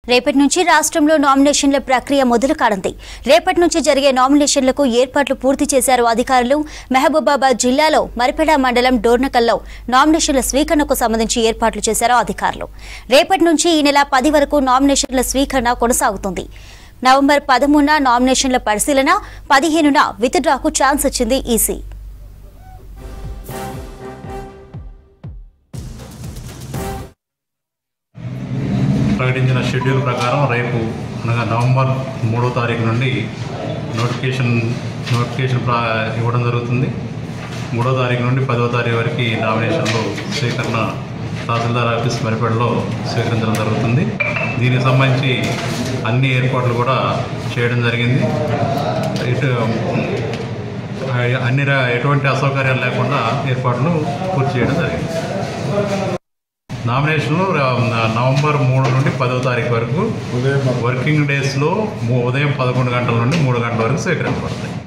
రేపటి నుంచి రాష్ట్రంలో నామినేషన్ల ప్రక్రియ మొదలు కానుంది రేపటి నుంచి జరిగే నామినేషన్లకు ఏర్పాట్లు పూర్తి చేశారు అధికారులు మహబూబాబాద్ జిల్లాలో మరిపెడ మండలం డోర్నకల్లో నామినేషన్ల స్వీకరణకు సంబంధించి ఏర్పాట్లు చేశారు అధికారులు రేపటి నుంచి ఈ నెల పది వరకు నామినేషన్ల స్వీకరణ కొనసాగుతుంది నవంబర్ పదమూడున నామినేషన్ల పరిశీలన పదిహేనున విత్డ్రాకు ఛాన్స్ ఇచ్చింది ఈసీ ప్రకటించిన షెడ్యూల్ ప్రకారం రేపు అనగా నవంబర్ మూడో తారీఖు నుండి నోటిఫికేషన్ నోటిఫికేషన్ ప్రా ఇవ్వడం జరుగుతుంది మూడో తారీఖు నుండి పదో తారీఖు వరకు ఈ నామినేషన్లు స్వీకరణ తహసీల్దార్ ఆఫీస్ మరిపేడలో స్వీకరించడం జరుగుతుంది దీనికి సంబంధించి అన్ని ఏర్పాట్లు కూడా చేయడం జరిగింది ఇటు అన్ని ర- ఎటువంటి అసౌకర్యాలు లేకుండా ఏర్పాట్లు పూర్తి చేయడం జరిగింది నామినేషన్లు ర- నవంబర్ మూడు నుండి పదో తారీఖు వరకు వర్కింగ్ డేస్లో ము- ఉదయం పదకొండు గంటల నుండి మూడు గంటల వరకు స్వీకరించబడతాయి